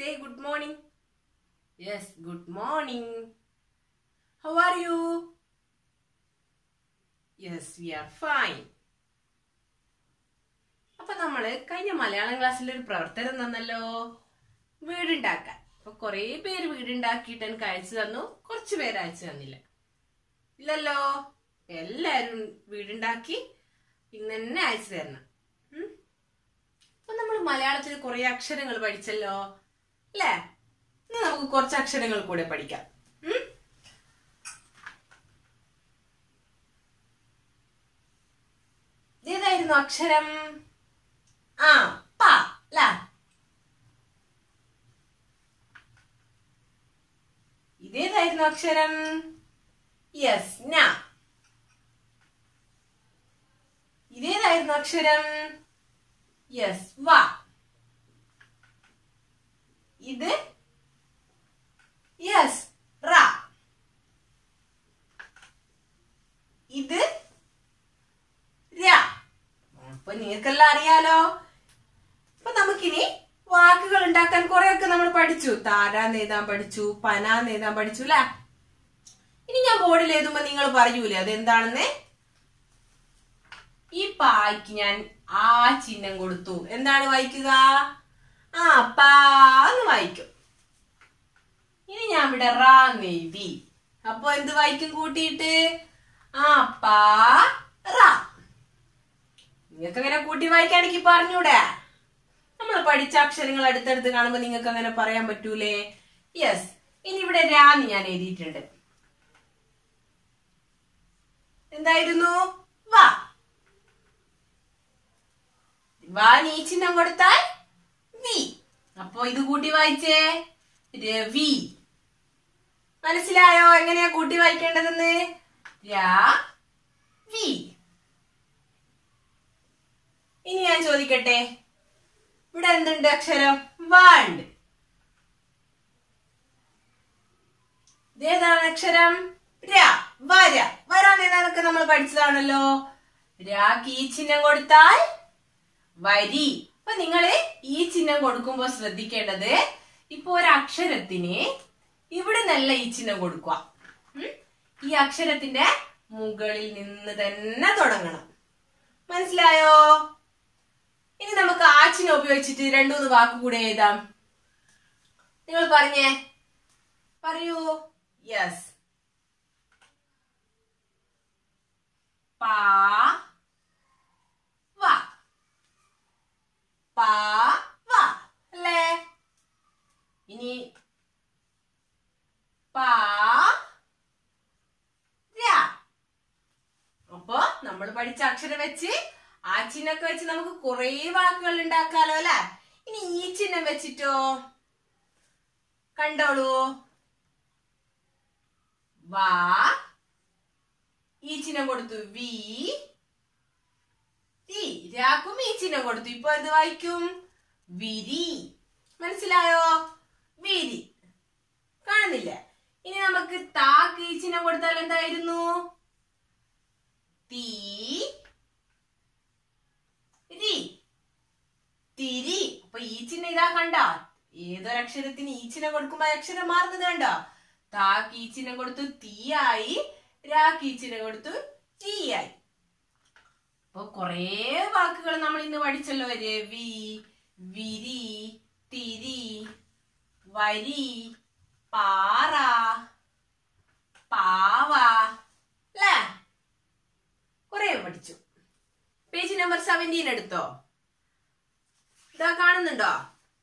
Say good morning. Yes, good morning. How are you? Yes, we are fine. അപ്പൊ നമ്മള് കഴിഞ്ഞ മലയാളം ക്ലാസ്സിൽ ഒരു പ്രവർത്തനം തന്നല്ലോ വീടുണ്ടാക്കാൻ അപ്പൊ കൊറേ പേര് വീടുണ്ടാക്കിയിട്ട് എനിക്ക് അയച്ചു തന്നു കുറച്ചു പേര് അയച്ചു തന്നില്ല ഇല്ലല്ലോ എല്ലാരും വീടുണ്ടാക്കി ഇന്ന് തന്നെ അയച്ചു തരണം ഉം. അപ്പൊ നമ്മൾ മലയാളത്തിൽ കുറെ അക്ഷരങ്ങൾ പഠിച്ചല്ലോ അല്ലേ ഇന്ന് നമുക്ക് കുറച്ച് അക്ഷരങ്ങൾ കൂടെ പഠിക്കാം ഉം. ഇതേതായിരുന്നു അക്ഷരം ആ പ അല്ല ഇതേതായിരുന്നു അക്ഷരം യെസ് ന ഇതേതായിരുന്നു അക്ഷരം യെസ് വ ഇത് യെസ് റ ഇത് ര അപ്പൊ നിങ്ങൾക്കെല്ലാം അറിയാലോ അപ്പൊ നമുക്കിനി വാക്കുകൾ ഉണ്ടാക്കാൻ കുറെയൊക്കെ നമ്മൾ പഠിച്ചു താരാന്ന് എഴുതാൻ പഠിച്ചു പനാന്ന് എഴുതാൻ പഠിച്ചു അല്ലെ ഇനി ഞാൻ ബോർഡിൽ എഴുതുമ്പോ നിങ്ങൾ പറയൂലേ അതെന്താണെന്ന് ഈ പായ്ക്ക് ഞാൻ ആ ചിഹ്നം കൊടുത്തു എന്താണ് വായിക്കുക ആ പാന്ന് വായിക്കും ഇനി ഞാൻ ഇവിടെ റാന്ന് എഴുതി അപ്പൊ എന്ത് വായിക്കും കൂട്ടിയിട്ട് ആ പാ റ നിങ്ങൾക്ക് അങ്ങനെ കൂട്ടി വായിക്കാണെങ്കിൽ പറഞ്ഞൂടെ നമ്മൾ പഠിച്ച അക്ഷരങ്ങൾ അടുത്തടുത്ത് കാണുമ്പോ നിങ്ങൾക്ക് അങ്ങനെ പറയാൻ പറ്റൂലേ യെസ് ഇനി ഇവിടെ രാന്ന് ഞാൻ എഴുതിയിട്ടുണ്ട് എന്തായിരുന്നു വാ വാ നീ ചിഹ്നം കൊടുത്താൽ വി അപ്പോ ഇത് കൂട്ടി വായിച്ചേ രവി മനസ്സിലായോ എങ്ങനെയാ കൂട്ടി വായിക്കേണ്ടതെന്ന് രാ വി ഇനി ഞാൻ ചോദിക്കട്ടെ ഇവിടെ എന്തുണ്ട് അക്ഷരം വാ ഉണ്ട് ഇതേതാണ് അക്ഷരം ര വര വരാൻ ഏതാണൊക്കെ നമ്മൾ പഠിച്ചതാണല്ലോ രാക്ക് ഈ ചിഹ്നം കൊടുത്താൽ വരി അപ്പൊ നിങ്ങള് ഈ ചിഹ്നം കൊടുക്കുമ്പോൾ ശ്രദ്ധിക്കേണ്ടത് ഇപ്പൊ ഒരു അക്ഷരത്തിന് ഇവിടെ നല്ല ഈ ചിഹ്നം കൊടുക്കുക ഉം? ഈ അക്ഷരത്തിന്റെ മുകളിൽ നിന്ന് തന്നെ തുടങ്ങണം മനസ്സിലായോ ഇനി നമുക്ക് ആ ചിഹ്നം ഉപയോഗിച്ചിട്ട് രണ്ടു മൂന്ന് വാക്ക് കൂടെ എഴുതാം നിങ്ങൾ പറഞ്ഞേ പറയൂ യെസ് പാ വാ പാ വാ അല്ലേ ഇനി പാ രാ അപ്പൊ നമ്മൾ പഠിച്ച അക്ഷരം വെച്ച് ആ ചിഹ്നമൊക്കെ വെച്ച് നമുക്ക് കുറെ വാക്കുകൾ ഉണ്ടാക്കാലോ അല്ലെ ഇനി ഈ ചിഹ്നം വെച്ചിട്ടോ കണ്ടോളൂ വാ ഈ ചിഹ്നം കൊടുത്തു വി രി രാക്കും ഈ ചിഹ്നം കൊടുത്തു ഇപ്പൊ എന്ത് വായിക്കും വിരി മനസ്സിലായോ വിരി കാണുന്നില്ല ഇനി നമുക്ക് താക്ക് ഈ ചിഹ്നം കൊടുത്താൽ എന്തായിരുന്നു തീ രി തിരി അപ്പൊ ഈ ചിഹ്നം ഇതാ കണ്ട ഏതൊരക്ഷരത്തിന് ഈ ചിഹ്നം കൊടുക്കുമ്പോ ആ അക്ഷരം മാറുന്നത് കണ്ടോ താക്ക് ഈ ചിഹ്നം കൊടുത്തു തീയായി രാക്ക് ഈ ചിഹ്നം കൊടുത്തു തീയായി അപ്പൊ കൊറേ വാക്കുകൾ നമ്മൾ ഇന്ന് പഠിച്ചല്ലോ രവി വിരി തിരി വരി പാറ പാവ അല്ലേ കുറെ പഠിച്ചു പേജ് നമ്പർ സെവൻറ്റീൻ എടുത്തോ ഇതാ കാണുന്നുണ്ടോ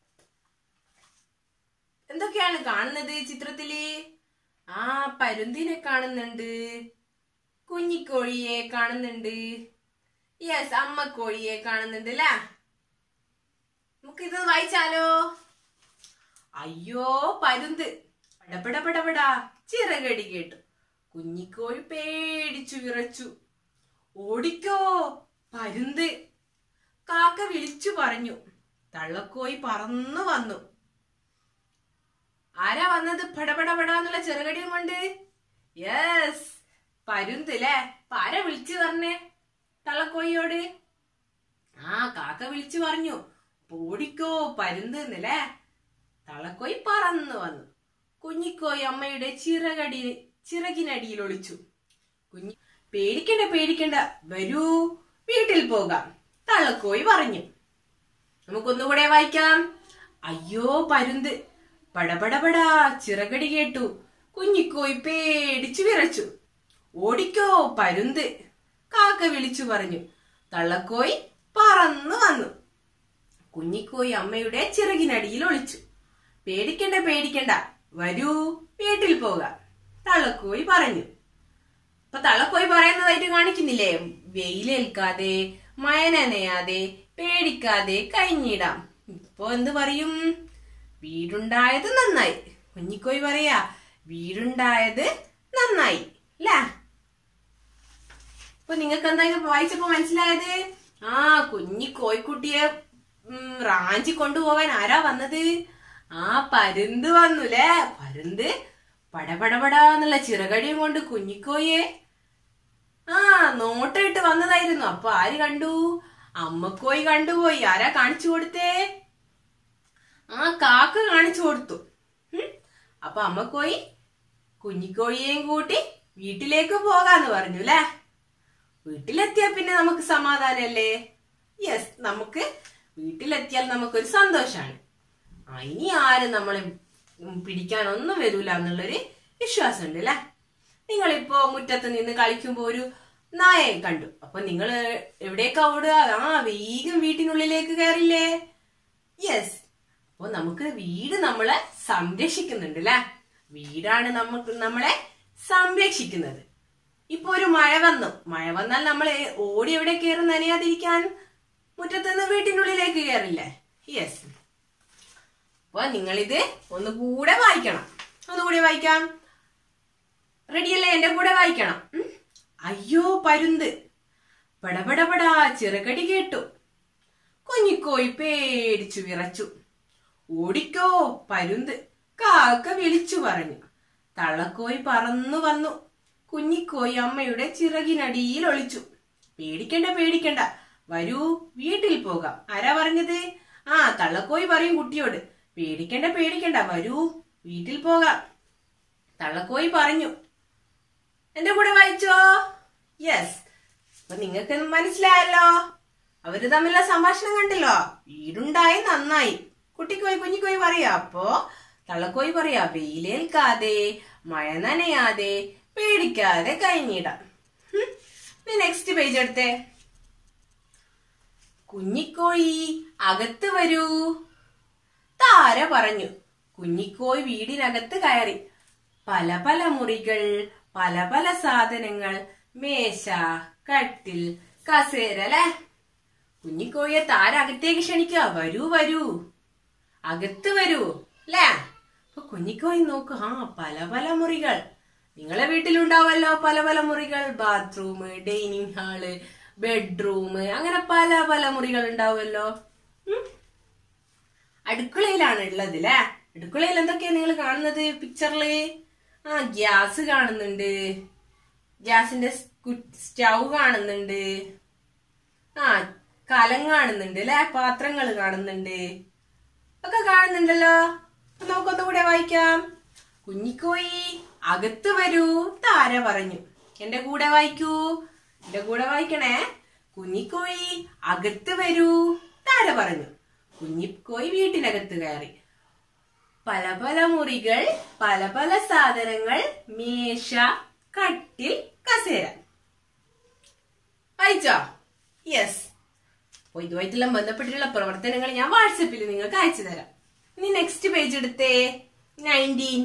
എന്തൊക്കെയാണ് കാണുന്നത് ചിത്രത്തില് ആ പരുന്തിനെ കാണുന്നുണ്ട് കുഞ്ഞിക്കോഴിയെ കാണുന്നുണ്ട് യെസ് അമ്മക്കോഴിയെ കാണുന്നുണ്ട് അല്ലേ നമുക്ക് ഇത് വായിച്ചാലോ അയ്യോ പരുന്ത് പടപട പടപടാ ചിറകടി കേട്ടു കുഞ്ഞിക്കോഴി പേടിച്ചു വിറച്ചു ഓടിക്കോ പരുന്ത് കാക്ക വിളിച്ചു പറഞ്ഞു തള്ളക്കോയി പറന്നു വന്നു ആരാ വന്നത് പടപടപടാന്നുള്ള ചെറുകടിയും കൊണ്ട് യെസ് പരുന്ത് ല്ലേ അപ്പൊ ആരാ വിളിച്ചു പറഞ്ഞേ തള്ളക്കോയിയോട് ആ കാക്ക വിളിച്ചു പറഞ്ഞു ഓടിക്കോ പരുന്ത് എന്നല്ലേ തള്ളക്കോയി പറന്നു വന്നു കുഞ്ഞിക്കോയി അമ്മയുടെ ചിറകടി ചിറകിനടിയിൽ ഒളിച്ചു കുഞ്ഞി പേടിക്കണ്ട പേടിക്കണ്ട വരൂ വീട്ടിൽ പോകാം തള്ളക്കോയി പറഞ്ഞു നമുക്കൊന്നുകൂടെ വായിക്കാം അയ്യോ പരുന്ത് പടപടപടാ ചിറകടി കേട്ടു കുഞ്ഞിക്കോയി പേടിച്ചു വിറച്ചു ഓടിക്കോ പരുന്ത് കാക്ക വിളിച്ചു പറഞ്ഞു തള്ളക്കോയി പറന്നു വന്നു കുഞ്ഞിക്കോയി അമ്മയുടെ ചിറകിനടിയിൽ ഒളിച്ചു പേടിക്കണ്ട പേടിക്കണ്ട വരൂ വീട്ടിൽ പോകാം തള്ളക്കോയി പറഞ്ഞു അപ്പൊ തള്ളക്കോയി പറയുന്നതായിട്ട് കാണിക്കുന്നില്ലേ വെയിലേൽക്കാതെ മഴ നനയാതെ പേടിക്കാതെ കഴിഞ്ഞിടാം ഇപ്പൊ എന്ത് പറയും വീടുണ്ടായത് നന്നായി കുഞ്ഞിക്കോയി പറയാ വീടുണ്ടായത് നന്നായി അല്ലേ അപ്പൊ നിങ്ങൾക്ക് എന്താ ഇത് വായിച്ചപ്പോ മനസ്സിലായത് ആ കുഞ്ഞി കോഴിക്കുട്ടിയെ ഉം, റാഞ്ചി കൊണ്ടുപോകാൻ ആരാ വന്നത് ആ പരുന്ത് വന്നുല്ലേ പരുന്ത് പടപടപടാന്നുള്ള ചിറകടിയും കൊണ്ട് കുഞ്ഞിക്കോയെ ആ നോട്ടിട്ട് വന്നതായിരുന്നു അപ്പൊ ആര് കണ്ടു അമ്മക്കോയി കണ്ടുപോയി ആരാ കാണിച്ചു കൊടുത്തേ ആ കാക്ക കാണിച്ചു കൊടുത്തു ഉം. അപ്പൊ അമ്മക്കോയി കുഞ്ഞിക്കോഴിയെയും കൂട്ടി വീട്ടിലേക്ക് പോകാന്ന് പറഞ്ഞു അല്ലേ വീട്ടിലെത്തിയാ പിന്നെ നമുക്ക് സമാധാനല്ലേ യെസ് നമുക്ക് വീട്ടിലെത്തിയാൽ നമുക്കൊരു സന്തോഷാണ് ആ ഇനി ആരും നമ്മളെ ഉം പിടിക്കാനൊന്നും വരൂല എന്നുള്ളൊരു വിശ്വാസം ഉണ്ട് അല്ലേ നിങ്ങളിപ്പോ മുറ്റത്ത് നിന്ന് കളിക്കുമ്പോ ഒരു നായയെ കണ്ടു അപ്പൊ നിങ്ങൾ എവിടേക്കാ ഓടുക ആ വേഗം വീട്ടിനുള്ളിലേക്ക് കയറില്ലേ യെസ് അപ്പൊ നമുക്ക് വീട് നമ്മളെ സംരക്ഷിക്കുന്നുണ്ട് അല്ലേ വീടാണ് നമുക്ക് നമ്മളെ സംരക്ഷിക്കുന്നത് ഇപ്പൊ ഒരു മഴ വന്നു മഴ വന്നാൽ നമ്മൾ ഓടി എവിടെ കയറി നനയാതിരിക്കാൻ മുറ്റത്തുനിന്ന് വീട്ടിനുള്ളിലേക്ക് കയറില്ലേ യെസ് അപ്പൊ നിങ്ങളിത് ഒന്നുകൂടെ വായിക്കണം ഒന്നുകൂടി വായിക്കാം റെഡിയല്ലേ എന്റെ കൂടെ വായിക്കണം ഉം? അയ്യോ പരുന്ത് പടപടപടാ ചിറകടി കേട്ടു കുഞ്ഞിക്കോയി പേടിച്ചു വിറച്ചു ഓടിക്കോ പരുന്ത് കാക്ക വിളിച്ചു പറഞ്ഞു തള്ളക്കോയി പറന്നു വന്നു കുഞ്ഞിക്കോയി അമ്മയുടെ ചിറകിനടിയിൽ ഒളിച്ചു പേടിക്കണ്ട പേടിക്കണ്ട വരൂ വീട്ടിൽ പോകാം ആരാ പറഞ്ഞത് ആ തള്ളക്കോയി പറയും കുട്ടിയോട് പേടിക്കണ്ട പേടിക്കണ്ട വരൂ വീട്ടിൽ പോകാം തള്ളക്കോയി പറഞ്ഞു എന്റെ കൂടെ വായിച്ചോ യെസ് അപ്പൊ നിങ്ങൾക്ക് മനസ്സിലായല്ലോ അവര് തമ്മിലുള്ള സംഭാഷണം കണ്ടല്ലോ വീടുണ്ടായി നന്നായി കുട്ടിക്കോയി കുഞ്ഞിക്കോയി പറയാ അപ്പോ തള്ളക്കോയി പറയാ വെയിലേൽക്കാതെ മഴ നനയാതെ പേടിക്കാതെ കഴിഞ്ഞിടാം നെക്സ്റ്റ് പേജ് എടുത്തേ കുഞ്ഞിക്കോഴി അകത്ത് വരൂ താര പറഞ്ഞു കുഞ്ഞിക്കോയി വീടിനകത്ത് കയറി പല പല മുറികൾ പല പല സാധനങ്ങൾ മേശ കട്ടിൽ കസേര അല്ലെ കുഞ്ഞിക്കോഴിയെ താര അകത്തേക്ക് ക്ഷണിക്കുക വരൂ വരൂ അകത്ത് വരൂ അല്ലേ അപ്പൊ കുഞ്ഞിക്കോയി നോക്കൂ ആ പല പല മുറികൾ നിങ്ങളെ വീട്ടിലുണ്ടാവുമല്ലോ പല പല മുറികൾ ബാത്റൂം ഡൈനിങ് ഹാള് ബെഡ്റൂം അങ്ങനെ പല പല മുറികൾ ഉണ്ടാവുമല്ലോ ഉം. അടുക്കളയിലാണ് ഉള്ളത് അല്ലേ അടുക്കളയിൽ എന്തൊക്കെയാ നിങ്ങൾ കാണുന്നത് പിക്ചറില് ആ ഗ്യാസ് കാണുന്നുണ്ട് ഗ്യാസിന്റെ സ്റ്റൗ കാണുന്നുണ്ട് ആ കലം കാണുന്നുണ്ട് അല്ലെ പാത്രങ്ങൾ കാണുന്നുണ്ട് ഒക്കെ കാണുന്നുണ്ടല്ലോ അപ്പൊ നമുക്കൊന്നുകൂടെ വായിക്കാം കുഞ്ഞിക്കോയി അകത്ത് വരൂ താര പറഞ്ഞു എന്റെ കൂടെ വായിക്കൂ എന്റെ കൂടെ വായിക്കണേ കുഞ്ഞിക്കോയി അകത്ത് വരൂ താര പറഞ്ഞു കുഞ്ഞിക്കോയി വീട്ടിനകത്ത് കയറി പല പല മുറികൾ പല പല സാധനങ്ങൾ മേശ കട്ടിൽ കസേര വായിച്ചോ യെസ് അപ്പൊ ഇതുമായിട്ടെല്ലാം ബന്ധപ്പെട്ടിട്ടുള്ള പ്രവർത്തനങ്ങൾ ഞാൻ വാട്സപ്പിൽ നിങ്ങൾക്ക് അയച്ചു തരാം ഇനി നെക്സ്റ്റ് പേജ് എടുത്തേ നയൻറ്റീൻ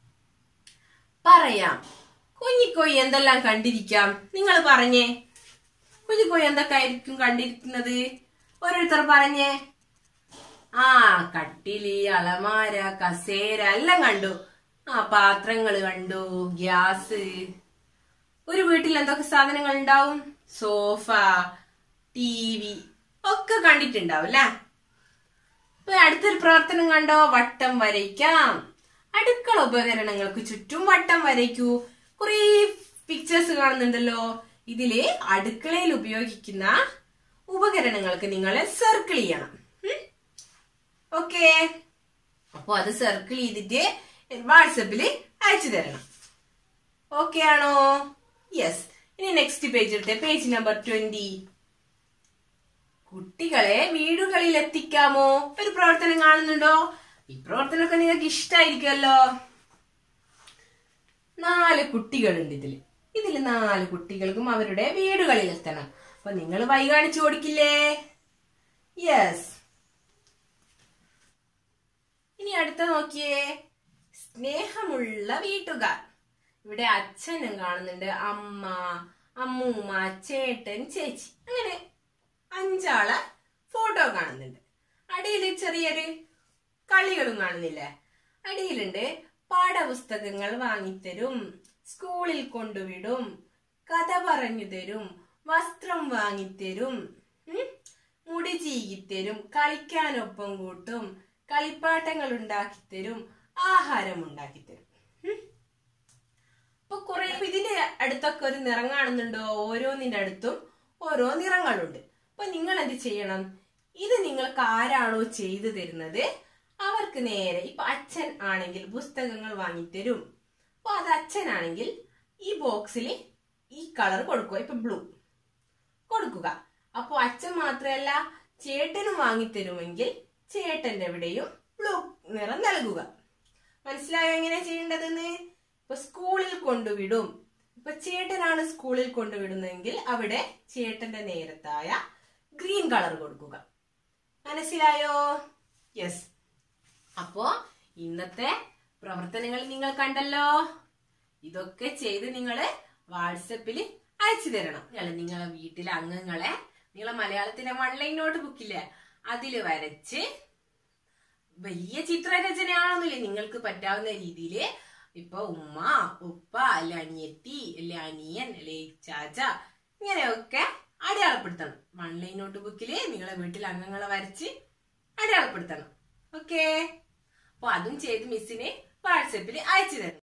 പറയാം കുഞ്ഞിക്കോയി എന്തെല്ലാം കണ്ടിരിക്കാം നിങ്ങൾ പറഞ്ഞേ കുഞ്ഞിക്കോയി എന്തൊക്കെ ആയിരിക്കും കണ്ടിരിക്കുന്നത് ഓരോരുത്തർ പറഞ്ഞേ ആ കട്ടില് അളമാര കസേര എല്ലാം കണ്ടു ആ പാത്രങ്ങൾ കണ്ടു ഗ്യാസ് ഒരു വീട്ടിൽ എന്തൊക്കെ സാധനങ്ങൾ ഉണ്ടാവും സോഫ ടി വി ഒക്കെ കണ്ടിട്ടുണ്ടാവും അല്ലേ ഇപ്പൊ അടുത്തൊരു പ്രവർത്തനം കണ്ടോ വട്ടം വരയ്ക്കാം അടുക്കള ഉപകരണങ്ങൾക്ക് ചുറ്റും വട്ടം വരയ്ക്കൂ കുറേ പിക്ചേഴ്സ് കാണുന്നുണ്ടല്ലോ ഇതില് അടുക്കളയിൽ ഉപയോഗിക്കുന്ന ഉപകരണങ്ങൾക്ക് നിങ്ങൾ സർക്കിൾ ചെയ്യണം ഓക്കേ അപ്പൊ അത് സർക്കിൾ ചെയ്തിട്ട് വാട്സപ്പിൽ അയച്ചു തരണം ഓക്കെ ആണോ യെസ് ഇനി നെക്സ്റ്റ് പേജ് എടുത്തേ പേജ് നമ്പർ ട്വന്റി കുട്ടികളെ വീടുകളിൽ എത്തിക്കാമോ ഒരു പ്രവർത്തനം കാണുന്നുണ്ടോ ഈ പ്രവർത്തനമൊക്കെ നിങ്ങൾക്ക് ഇഷ്ടായിരിക്കുമല്ലോ നാല് കുട്ടികളുണ്ട് ഇതില് ഇതില് നാല് കുട്ടികൾക്കും അവരുടെ വീടുകളിൽ എത്തണം അപ്പൊ നിങ്ങൾ വൈ കാണിച്ചു കൊടുക്കില്ലേ യെസ് ഇനി അടുത്ത നോക്കിയേ സ്നേഹമുള്ള വീട്ടുകാർ ഇവിടെ അച്ഛനും കാണുന്നുണ്ട് അമ്മ അമ്മൂമ്മ ചേട്ടൻ ചേച്ചി അങ്ങനെ അഞ്ചാളെ ഫോട്ടോ കാണുന്നുണ്ട് അടിയിൽ ചെറിയൊരു കളികളും കാണുന്നില്ലേ അടിയിലുണ്ട് പാഠപുസ്തകങ്ങൾ വാങ്ങിത്തരും സ്കൂളിൽ കൊണ്ടുവിടും കഥ പറഞ്ഞു തരും വസ്ത്രം വാങ്ങിത്തരും ഉം, മുടി ചീകിത്തരും കളിക്കാനൊപ്പം കൂട്ടും കളിപ്പാട്ടങ്ങൾ ഉണ്ടാക്കിത്തരും ആഹാരം ഉണ്ടാക്കിത്തരും ഉം. അപ്പൊ കുറെ ഇതിന്റെ അടുത്തൊക്കെ ഒരു നിറം കാണുന്നുണ്ടോ ഓരോന്നിന്റെ അടുത്തും ഓരോ നിറങ്ങളുണ്ട് അപ്പൊ നിങ്ങൾ എന്ത് ചെയ്യണം ഇത് നിങ്ങൾക്ക് ആരാണോ ചെയ്തു തരുന്നത് അവർക്ക് നേരെ ഇപ്പൊ അച്ഛൻ ആണെങ്കിൽ പുസ്തകങ്ങൾ വാങ്ങിത്തരും അപ്പൊ അത് അച്ഛനാണെങ്കിൽ ഈ ബോക്സിൽ ഈ കളർ കൊടുക്കുക ഇപ്പൊ ബ്ലൂ കൊടുക്കുക അപ്പൊ അച്ഛൻ മാത്രമല്ല ചേട്ടനും വാങ്ങിത്തരുമെങ്കിൽ ചേട്ടന്റെ എവിടെയും ബ്ലൂ നിറം നൽകുക മനസ്സിലായോ എങ്ങനെ ചെയ്യേണ്ടതെന്ന് ഇപ്പൊ സ്കൂളിൽ കൊണ്ടുവിടും ഇപ്പൊ ചേട്ടനാണ് സ്കൂളിൽ കൊണ്ടുവിടുന്നതെങ്കിൽ അവിടെ ചേട്ടന്റെ നേരത്തായ ഗ്രീൻ കളർ കൊടുക്കുക മനസ്സിലായോ യെസ് അപ്പോ ഇന്നത്തെ പ്രവർത്തനങ്ങൾ നിങ്ങൾ കണ്ടല്ലോ ഇതൊക്കെ ചെയ്ത് നിങ്ങള് വാട്സപ്പിൽ അയച്ചു തരണം നിങ്ങൾ നിങ്ങളെ വീട്ടിലെ അംഗങ്ങളെ നിങ്ങളെ മലയാളത്തിലെ വൺ ലൈൻ നോട്ട് ബുക്കില്ലേ അതില് വരച്ച് വലിയ ചിത്രരചനയാണെന്നില്ല നിങ്ങൾക്ക് പറ്റാവുന്ന രീതിയിൽ ഇപ്പൊ ഉമ്മ ഉപ്പ അല്ല അനിയത്തി അല്ല അനിയൻ അല്ലെ ചാച്ച ഇങ്ങനെയൊക്കെ അടയാളപ്പെടുത്തണം വൺ ലൈൻ നോട്ട് ബുക്കില് നിങ്ങളെ വീട്ടിൽ അംഗങ്ങളെ വരച്ച് അടയാളപ്പെടുത്തണം ഓക്കെ അപ്പൊ അതും ചെയ്ത് മിസ്സിന് വാട്സപ്പിൽ അയച്ചു തരണം